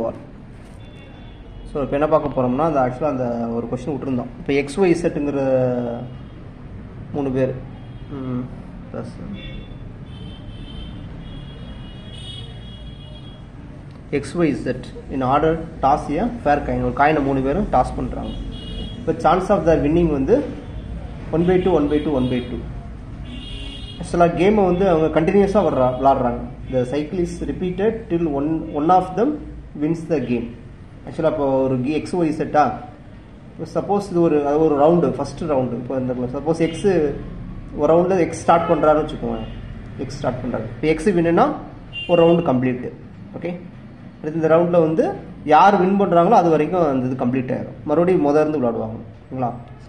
வார் so இப்போ என்ன பார்க்க போகிறோம்னா அந்த ஆக்சுவலாக அந்த ஒரு கொஷின் விட்டுருந்தோம் இப்போ எக்ஸ் ஒய் செட்டுங்கிற மூணு பேர் plus X Y set in order toss a fair coin ஒரு காயினை மூணு பேரும் டாஸ் பண்ணுறாங்க இப்போ சான்ஸ் ஆஃப் த வின்னிங் வந்து one by two one by two one by two ஆக்சுவலாக கேமை வந்து அவங்க கண்டினியூஸாக வர்றா விளாட்றாங்க the cycle is repeated till one one of them wins the game ஆக்சுவலாக இப்போ ஒரு எக்ஸ் ஒய் செட்டா சப்போஸ் இது ஒரு அது ஒரு ரவுண்டு ஃபஸ்ட்டு ரவுண்டு இப்போ இந்த சப்போஸ் எக்ஸு ஒரு ரவுண்டில் எக்ஸ் ஸ்டார்ட் பண்ணுறாருன்னு வச்சுக்கோங்க எக்ஸ் ஸ்டார்ட் பண்ணுறாரு இப்போ எக்ஸ் வின்னுனா ஒரு ரவுண்டு கம்ப்ளீட்டு ஓகே அடுத்து இந்த ரவுண்டில் வந்து யார் வின் பண்ணுறாங்களோ அது வரைக்கும் அந்த இது கம்ப்ளீட் ஆயிரும் மறுபடியும் முத இருந்து விளாடுவாங்க ஓகேங்களா ஸோ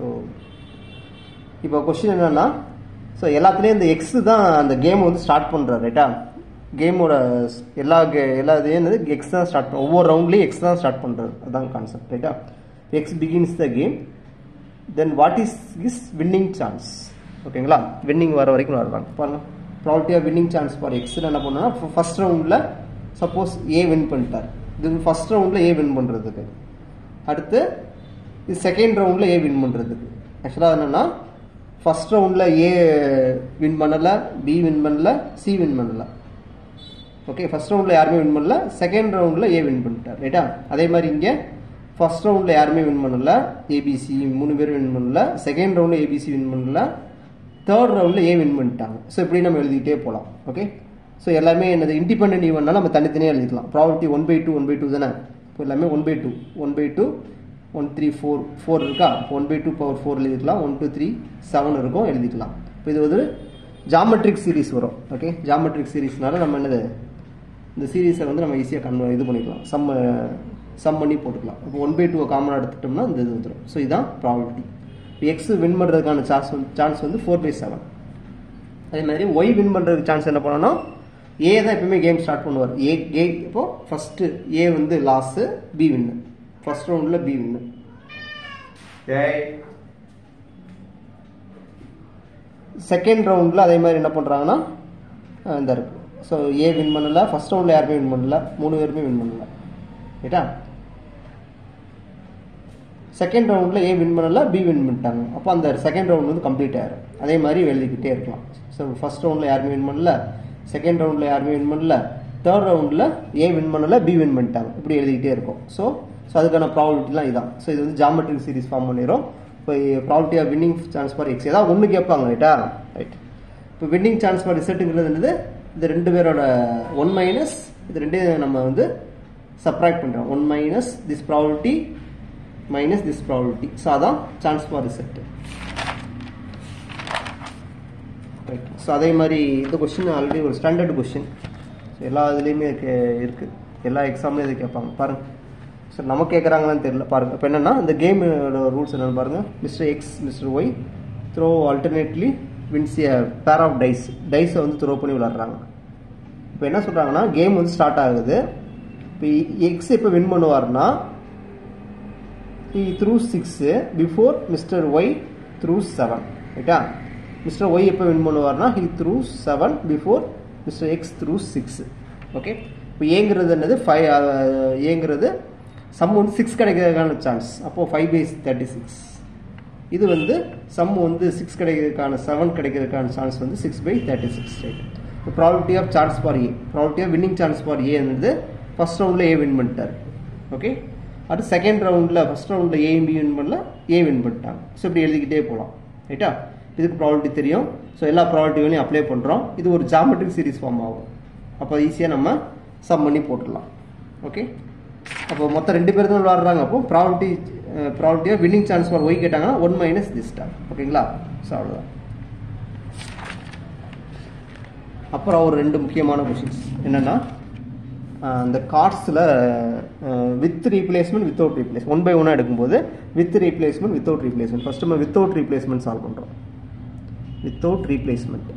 இப்போ கொஸ்டின் என்னன்னா ஸோ எல்லாத்துலேயும் இந்த எக்ஸ் தான் அந்த கேம் வந்து ஸ்டார்ட் பண்ணுறாரு ரைட்டா கேமோட எல்லா கே எல்லா இதையும் என்னது எக்ஸ் தான் ஸ்டார்ட் பண்ண ஒவ்வொரு ரவுண்ட்லேயும் எக்ஸ் தான் ஸ்டார்ட் பண்ணுறாரு அதான் கான்செப்ட் ரைட்டா X begins the game then what is is winning chance ஓகேங்களா வின்னிங் வர வரைக்கும் விளாடுறாங்க பாருங்க property of winning chance for எக்ஸில் என்ன பண்ணோம்னா ஃபர்ஸ்ட் ரவுண்டில் சப்போஸ் ஏ வின் பண்ணிட்டார் இது ஃபர்ஸ்ட் ரவுண்டில் ஏ வின் பண்ணுறதுக்கு அடுத்து இது செகண்ட் ரவுண்டில் ஏ வின் பண்ணுறதுக்கு ஆக்சுவலாக என்னென்னா ஃபர்ஸ்ட் ரவுண்டில் ஏ வின் பண்ணலை பி வின் பண்ணல சி வின் பண்ணல ஓகே ஃபர்ஸ்ட் ரவுண்டில் யாருமே வின் பண்ணல செகண்ட் ரவுண்டில் ஏ வின் பண்ணிட்டார் ரைட்டா அதே மாதிரி இங்கே ஃபர்ஸ்ட் ரவுண்டில் யாருமே வின் பண்ணல ஏபிசி மூணு பேர் வின் பண்ணல செகண்ட் ரவுண்டில் ஏபிசி வின் பண்ணல தேர்ட் ரவுண்டில் ஏ வின் பண்ணிட்டாங்க ஸோ இப்படி நம்ம எழுதிக்கிட்டே போகலாம் ஓகே ஸோ எல்லாமே என்னது இண்டிபெண்டன்ட் ஈவெண்ட்னா நம்ம தனித்தனியாக எழுதிக்கலாம் property one by two one by two தானே இப்போ எல்லாமே one by two one by two one three four four இருக்கா one by two power four எழுதிக்கலாம் ஒன் டூ த்ரீ செவன் இருக்கும் எழுதிக்கலாம் இப்போ இது வந்து ஜாமெட்ரிக் சீரிஸ் வரும் ஓகே ஜாமெட்ரிக் சீரிஸ்னால நம்ம என்னது இந்த சீரீஸை வந்து நம்ம ஈஸியாக கன் இது பண்ணிக்கலாம் சம் சம் பண்ணி போட்டுக்கலாம் இப்போ ஒன் பை டூவை காமனாக எடுத்துட்டோம்னா இந்த இது வந்துடும் ஸோ இதுதான் ப்ராபர்ட்டி இப்போ எக்ஸ் வின் பண்ணுறதுக்கான சான்ஸ் வந்து சான்ஸ் வந்து ஃபோர் பை செவன் அதே மாதிரி ஒய் வின் பண்ணுறதுக்கு சான்ஸ் என்ன பண்ணோம்னா ஏ தான் எப்பவுமே கேம் ஸ்டார்ட் பண்ணுவார் ஏ ஏ இப்போ ஃபஸ்ட்டு ஏ வந்து லாஸு பி வின்னு ஃபர்ஸ்ட் ரவுண்டில் பி வின்னு செகண்ட் ரவுண்டில் அதே மாதிரி என்ன பண்ணுறாங்கன்னா இந்த இருக்கு ஸோ ஏ வின் பண்ணல ஃபர்ஸ்ட் ரவுண்டில் யாருமே வின் பண்ணல மூணு பேருமே வின் பண்ணல ரைட்டா செகண்ட் ரவுண்டில் ஏ வின் பண்ணல பி வின் பண்ணிட்டாங்க அப்போ அந்த செகண்ட் ரவுண்ட் வந்து கம்ப்ளீட் ஆயிரும் அதே மாதிரி எழுதிக்கிட்டே இருக்கலாம் ஸோ ஃபர்ஸ்ட் ரவுண்டில் யாருமே வின் பண்ணல செகண்ட் ரவுண்டில் யாருமே வின் பண்ணல தேர்ட் ரவுண்டில் ஏ வின் பண்ணல பி வின் பண்ணிட்டாங்க இப்படி எழுதிக்கிட்டே இருக்கும் ஸோ ஸோ அதுக்கான ப்ராபிலிட்டிலாம் இதான் ஸோ இது வந்து ஜாமெட்ரிக் சீரிஸ் ஃபார்ம் பண்ணிடும் இப்போ probability of winning chance for X ஏதாவது ஒன்று கேட்பாங்க ரைட்டா ரைட் இப்போ வின்னிங் சான்ஸ் ஃபார் ரிசல்ட்டுங்கிறது என்னது இந்த ரெண்டு பேரோட ஒன் மைனஸ் இது ரெண்டையும் நம்ம வந்து சப்ராக்ட் பண்ணுறோம் one minus this probability minus this probability so அதான் chance for result right so அதே மாதிரி இந்த கொஸ்டின் ஆல்ரெடி ஒரு ஸ்டாண்டர்ட் கொஸ்டின் எல்லா இதுலேயுமே இருக்குது எல்லா எக்ஸாம்லையும் இது கேட்பாங்க பாருங்கள் ஸோ நம்ம கேட்குறாங்களான்னு தெரியல பாருங்கள் இப்போ என்னென்னா இந்த கேமோட ரூல்ஸ் என்னென்னு பாருங்கள் mister X mister Y throw alternately wins a pair of dies டைஸை வந்து த்ரோ பண்ணி விளாட்றாங்க இப்போ என்ன சொல்கிறாங்கன்னா கேம் வந்து ஸ்டார்ட் ஆகுது இப்போ எக்ஸ் எப்போ வின் பண்ணுவார்னா he threw six before mister Y threw seven ரைட்டா மிஸ்டர் ஒய் எப்போ வின் பண்ணுவார்னா he threw seven before mister X threw six okay இப்போ ஏங்கிறது என்னது ஃபைவ் ஏங்கிறது சம் வந்து சிக்ஸ் கிடைக்கிறதுக்கான சான்ஸ் அப்போது ஃபைவ் பை தேர்ட்டி சிக்ஸ் இது வந்து சம் வந்து சிக்ஸ் கிடைக்கிறதுக்கான செவன் கிடைக்கிறதுக்கான சான்ஸ் வந்து six by thirty six right இப்போ probability of chance for A probability of winning chance for A வந்து ஃபர்ஸ்ட் ரவுண்டில் ஏ வின் பண்ணிட்டார் ஓகே அடுத்து செகண்ட் ரவுண்டில் ஃபர்ஸ்ட் ரவுண்டில் ஏ பி வின் பண்ணல ஏ வின் பண்ணிட்டாங்க ஸோ இப்படி எழுதிக்கிட்டே போகலாம் ரைட்டா இதுக்கு ப்ராபிலிட்டி தெரியும் ஸோ எல்லா ப்ராபிலிட்டிகளையும் அப்ளை பண்ணுறோம் இது ஒரு ஜாமெட்ரிக் சீரிஸ் ஃபார்ம் ஆகும் அப்போ ஈஸியாக நம்ம சம் பண்ணி போட்டுடலாம் ஓகே அப்போ மொத்தம் ரெண்டு பேர் தான் விளாடுறாங்க அப்போ ப்ராபிலிட்டி ப்ராபிலிட்டியாக வின்னிங் சான்ஸ் ஃபார் ஒய் கேட்டாங்கன்னா ஒன் மைனஸ் திஸ் ஸ்டார் ஓகேங்களா ஸோ அவ்வளோதான் அப்புறம் ஒரு ரெண்டு முக்கியமான கொஷின்ஸ் என்னென்னா அந்த கார்ட்ஸில் with replacement without replace one by ஒன்னாக எடுக்கும்போது with replacement without replacement first நம்ம வித்தவுட் ரீப்ளேஸ்மெண்ட் சால்வ் பண்ணுறோம் வித்தவுட் ரீப்ளேஸ்மெண்ட்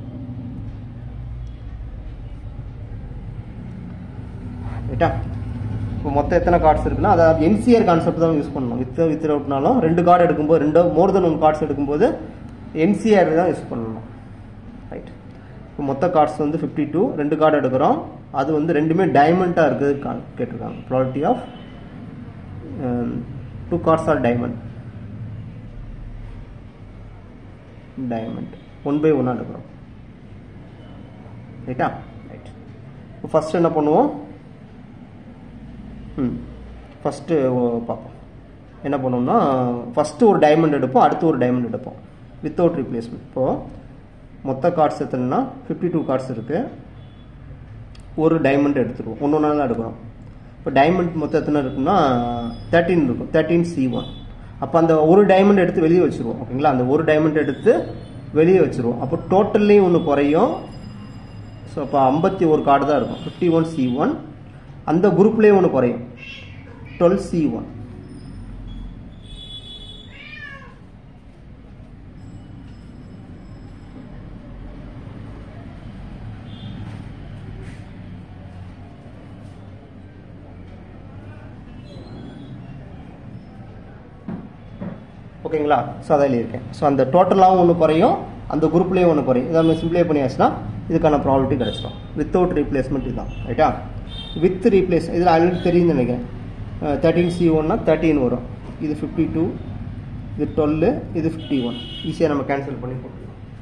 ரைட்டா இப்போ மொத்தம் எத்தனை கார்ட்ஸ் இருக்குன்னா அதாவது என்சிஆர் கான்செப்ட் தான் யூஸ் பண்ணணும் வித் வித் அவுட்னாலும் ரெண்டு கார்டு எடுக்கும்போது ரெண்டோ மோர் தென் ஒன் கார்ட்ஸ் எடுக்கும்போது என்சிஆர் தான் யூஸ் பண்ணணும் ரைட் இப்போ மொத்த கார்ட்ஸ் வந்து ஃபிஃப்டி டூ ரெண்டு கார்டு எடுக்கிறோம் அது வந்து ரெண்டுமே டைமண்டாக இருக்குது கா- கேட்டிருக்காங்க property of two cards are diamond diamond one by ஒன்னாக எடுக்கிறோம் ரைட்டா ரைட் இப்போ ஃபஸ்ட் என்ன பண்ணுவோம் ம் ஃபஸ்ட்டு பார்ப்போம் என்ன பண்ணுவோம்னா ஃபஸ்ட்டு ஒரு டைமண்ட் எடுப்போம் அடுத்து ஒரு டைமண்ட் எடுப்போம் வித்தவுட் ரீப்ளேஸ்மெண்ட் இப்போது மொத்த கார்ட்ஸ் எத்தனைனா ஃபிஃப்டி டூ கார்ட்ஸ் இருக்குது ஒரு டைமண்ட் எடுத்துருவோம் ஒன்று ஒன்றா தான் எடுக்கிறோம் இப்போ டைமண்ட் மொத்தம் எத்தனை இருக்குன்னா தேர்ட்டின் இருக்கும் தேர்ட்டீன் சி ஒன் அப்போ அந்த ஒரு டைமண்ட் எடுத்து வெளியே வச்சுருவோம் ஓகேங்களா அந்த ஒரு டைமண்ட் எடுத்து வெளியே வச்சுருவோம் அப்போ டோட்டல்லையும் ஒன்று குறையும் ஸோ அப்போ ஐம்பத்தி ஒரு கார்டு தான் இருக்கும் ஃபிஃப்டி ஒன் சி ஒன் அந்த குரூப்லேயும் ஒன்று குறையும் டுவெல் சி ஒன் ஓகேங்களா ஸோ அதில் இருக்கேன் ஸோ அந்த டோட்டலாகவும் ஒன்று குறையும் அந்த குரூப்லேயும் ஒன்று குறையும் இதை நம்ம சிம்பிளை பண்ணியாச்சுன்னா இதுக்கான ப்ராபிலிட்டி கிடச்சிடும் வித்தவுட் ரீப்ளேஸ்மெண்ட் இதுதான் ரைட்டா வித் ரீப்ளேஸ் இதில் ஆல்ரெடி தெரியும்னு நினைக்கிறேன் தேர்ட்டின் சி ஒன்னா தேர்ட்டின் வரும் இது ஃபிஃப்டி டூ இது டுவெல்லு இது ஃபிஃப்டி ஒன் ஈஸியாக நம்ம கேன்சல் பண்ணி போட்டுக்கலாம்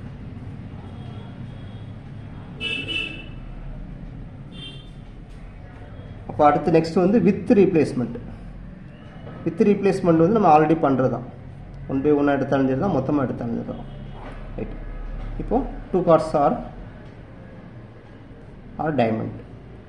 அப்போ அடுத்து நெக்ஸ்ட் வந்து வித் ரீப்ளேஸ்மெண்ட் வித் ரீப்ளேஸ்மெண்ட் வந்து நம்ம ஆல்ரெடி பண்ணுறது தான் ஒன் பை ஒன்னாக எடுத்தாலும் சரி தான் மொத்தமாக எடுத்தாலும் சரி தான் ரைட் இப்போ two cards are are diamond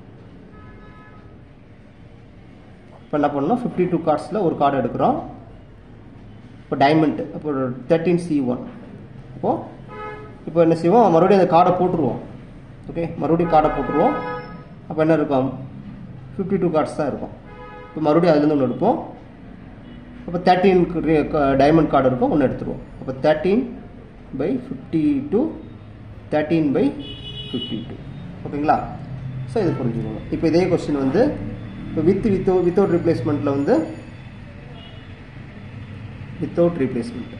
இப்போ என்ன பண்ணோம் ஃபிஃப்டி டூ கார்ட்ஸில் ஒரு கார்டு எடுக்கிறோம் இப்போ டைமண்ட் இப்போ தேர்ட்டீன் சி ஒன் இப்போது இப்போ என்ன செய்வோம் மறுபடியும் அந்த கார்டை போட்டுருவோம் ஓகே மறுபடியும் கார்டை போட்டுருவோம் அப்போ என்ன இருக்கும் ஃபிஃப்டி டூ கார்ட்ஸ் தான் இருக்கும் இப்போ மறுபடியும் அதுலேருந்து ஒன்று எடுப்போம் அப்போ தேர்ட்டீன் டைமண்ட் கார்டு இருக்கும் ஒன்று எடுத்துருவோம் அப்போ thirteen by fifty two thirteen by fifty two ஓகேங்களா ஸோ இது புரிஞ்சுக்கணும் இப்போ இதே கொஸ்டின் வந்து இப்போ வித் வித்தோ வித்தவுட் ரீப்ளேஸ்மெண்ட்டில் வந்து வித்தவுட் ரீப்ளேஸ்மெண்ட்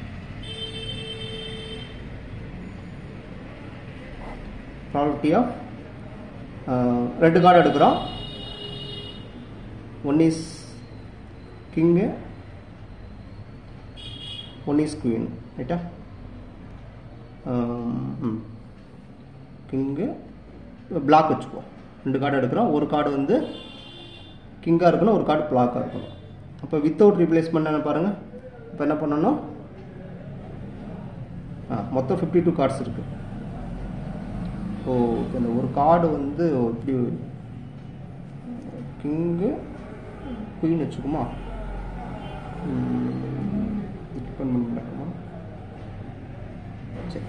ப்ராபர்ட்டி ஆஃப் ரெண்டு கார்டு எடுக்கிறோம் one is king one is queen ரைட்டா கிங்கு பிளாக் வச்சுக்குவோம் ரெண்டு கார்டு எடுக்கிறோம் ஒரு கார்டு வந்து கிங்காக இருக்கணும் ஒரு கார்டு பிளாக்காக இருக்கணும் அப்போ வித்தவுட் ரீப்ளேஸ்மெண்ட் என்ன பாருங்கள் இப்போ என்ன பண்ணணும் ஆ மொத்தம் ஃபிஃப்டி டூ கார்ட்ஸ் இருக்கு ஓ அந்த ஒரு கார்டு வந்து இப்படி கிங்கு குயின் வச்சுக்குமா டிபெண்ட் பண்ண முடியுமா சரி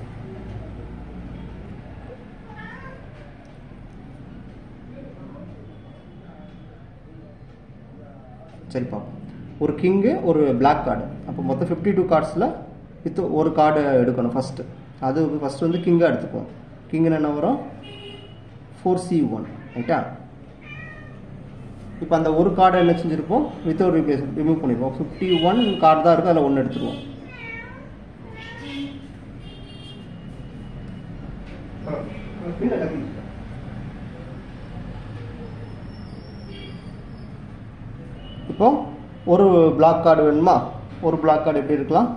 சரி பார்ப்போம் ஒரு கிங்கு ஒரு பிளாக் கார்டு அப்போ மொத்தம் ஃபிஃப்டி டூ கார்ட்ஸில் வித் ஒரு கார்டு எடுக்கணும் ஃபஸ்ட்டு அது ஃபஸ்ட்டு வந்து கிங்காக எடுத்துக்குவோம் கிங்குன்னு என்ன வரும் ஃபோர் சி ஒன் ரைட்டா இப்போ அந்த ஒரு கார்டை என்ன செஞ்சுருப்போம் வித்தவுட் ரீப்ளேஸ் ரிமூவ் பண்ணிடுவோம் ஃபிஃப்டி ஒன் கார்டு தான் இருக்குது அதில் ஒன்று எடுத்துருவோம் இப்போ ஒரு பிளாக் கார்டு வேணுமா ஒரு பிளாக் கார்டு எப்படி இருக்கலாம்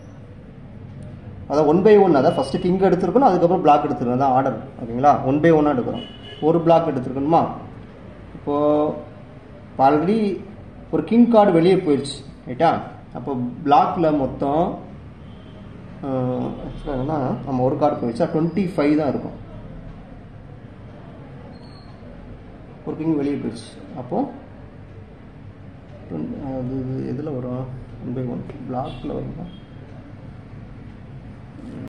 அதான் ஒன் பை ஒன் அதான் ஃபஸ்ட்டு கிங் எடுத்துருக்கணும் அதுக்கப்புறம் பிளாக் எடுத்துருக்கணும் அதான் ஆர்டர் ஓகேங்களா ஒன் பை ஒன்னாக எடுக்கிறோம் ஒரு பிளாக் எடுத்துருக்கணுமா இப்போது ஆல்ரெடி ஒரு கிங் கார்டு வெளியே போயிடுச்சு ரைட்டா அப்போ பிளாக்ல மொத்தம் ஆக்சுவலாக என்னன்னா நம்ம ஒரு கார்டு போயிடுச்சா டுவெண்ட்டி ஃபைவ் தான் இருக்கும் ஒரு கிங் வெளியே போயிடுச்சு அப்போது அது எதில் வரும் ஒன் பை ஒன் பிளாக்ல வருமா